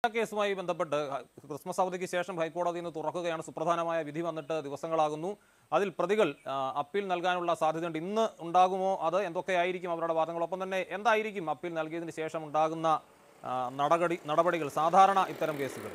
കേസുമായി ബന്ധപ്പെട്ട് ഹ- ക്രിസ്മസ് അവധിക്ക് ശേഷം ഹൈക്കോടതി ഇന്ന് തുറക്കുകയാണ് സുപ്രധാനമായ വിധി വന്നിട്ട് ദിവസങ്ങളാകുന്നു അതിൽ പ്രതികൾ ആ, അപ്പീൽ നൽകാനുള്ള സാധ്യതയുണ്ട് ഇന്ന് ഉണ്ടാകുമോ അത് എന്തൊക്കെയായിരിക്കും അവരുടെ വാദങ്ങൾ ഒപ്പം തന്നെ എന്തായിരിക്കും അപ്പീൽ നൽകിയതിന് ശേഷം ഉണ്ടാകുന്ന ആ, നടപടി നടപടികൾ സാധാരണ ഇത്തരം കേസുകൾ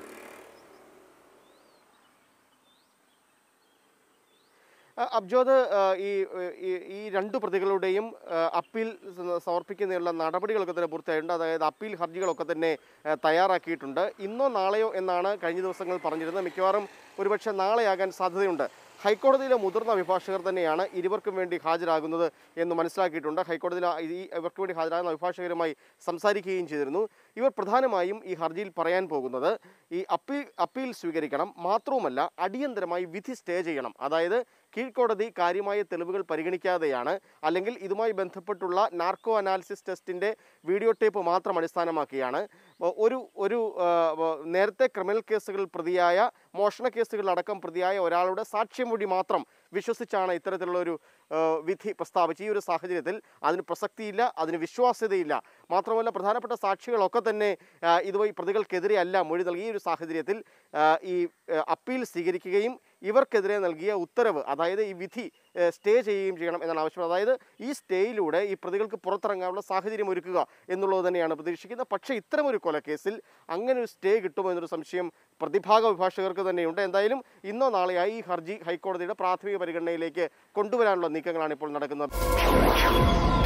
അ- അബ്ജോദ് ആ, ഈ ഈ- ഈ രണ്ട് പ്രതികളുടെയും ആ, അപ്പീൽ സ- സമർപ്പിക്കുന്നതിനുള്ള നടപടികളൊക്കെ തന്നെ പൂർത്തിയായിട്ടുണ്ട് അതായത് അപ്പീൽ ഹർജികളൊക്കെ തന്നെ ആ, തയ്യാറാക്കിയിട്ടുണ്ട് ഇന്നോ നാളെയോ എന്നാണ് കഴിഞ്ഞ ദിവസങ്ങൾ പറഞ്ഞിരുന്നത് മിക്കവാറും ഒരുപക്ഷെ നാളെയാകാൻ സാധ്യതയുണ്ട് ഹൈക്കോടതിയിലെ മുതിർന്ന അഭിഭാഷകർ തന്നെയാണ് ഇരുവർക്കും വേണ്ടി ഹാജരാകുന്നത് എന്ന് മനസ്സിലാക്കിയിട്ടുണ്ട് ഹൈക്കോടതിയിൽ ആ- ഈ ഇവർക്ക് വേണ്ടി ഹാജരാകുന്ന അഭിഭാഷകരുമായി സംസാരിക്കുകയും ചെയ്തിരുന്നു ഇവർ പ്രധാനമായും ഈ ഹർജിയിൽ പറയാൻ പോകുന്നത് ഈ അപ്പീൽ അപ്പീൽ സ്വീകരിക്കണം മാത്രവുമല്ല അടിയന്തരമായി വിധി സ്റ്റേ ചെയ്യണം അതായത് കീഴ്ക്കോടതി കാര്യമായ തെളിവുകൾ പരിഗണിക്കാതെയാണ് അല്ലെങ്കിൽ ഇതുമായി ബന്ധപ്പെട്ടുള്ള നാർക്കോ അനാലിസിസ് ടെസ്റ്റിൻ്റെ വീഡിയോ ടേപ്പ് മാത്രം അടിസ്ഥാനമാക്കിയാണ് ഒ- ഒരു ഒരു ആ, വ- നേരത്തെ ക്രിമിനൽ കേസുകളിൽ പ്രതിയായ മോഷണ കേസുകളിലടക്കം പ്രതിയായ ഒരാളുടെ സാക്ഷ്യമൊഴി മാത്രം വിശ്വസിച്ചാണ് ഇത്തരത്തിലുള്ള ഒരു ആ, വിധി പ്രസ്താവിച്ച് ഈ ഒരു സാഹചര്യത്തിൽ അതിന് പ്രസക്തിയില്ല അതിന് വിശ്വാസ്യതയില്ല മാത്രമല്ല പ്രധാനപ്പെട്ട സാക്ഷികളൊക്കെ തന്നെ ആ, ഇതുവഴി പ്രതികൾക്കെതിരെ അല്ല മൊഴി നൽകിയ ഈ ഒരു സാഹചര്യത്തിൽ ആ, ഈ ആ, അപ്പീൽ സ്വീകരിക്കുകയും ഇവർക്കെതിരെ നൽകിയ ഉത്തരവ് അതായത് ഈ വിധി ഏ, സ്റ്റേ ചെയ്യുകയും ചെയ്യണം എന്നാണ് ആവശ്യം അതായത് ഈ സ്റ്റേയിലൂടെ ഈ പ്രതികൾക്ക് പുറത്തിറങ്ങാനുള്ള സാഹചര്യം ഒരുക്കുക എന്നുള്ളത് തന്നെയാണ് പ്രതീക്ഷിക്കുന്നത് പക്ഷേ ഇത്തരമൊരു കൊലക്കേസിൽ അങ്ങനെ ഒരു സ്റ്റേ കിട്ടുമോ എന്നൊരു സംശയം പ്രതിഭാഗ അഭിഭാഷകർക്ക് തന്നെയുണ്ട് എന്തായാലും ഇന്നോ നാളെയായി ഈ ഹർജി ഹൈക്കോടതിയുടെ പ്രാഥമിക പരിഗണനയിലേക്ക് കൊണ്ടുവരാനുള്ള നീക്കങ്ങളാണ് ഇപ്പോൾ നടക്കുന്നത്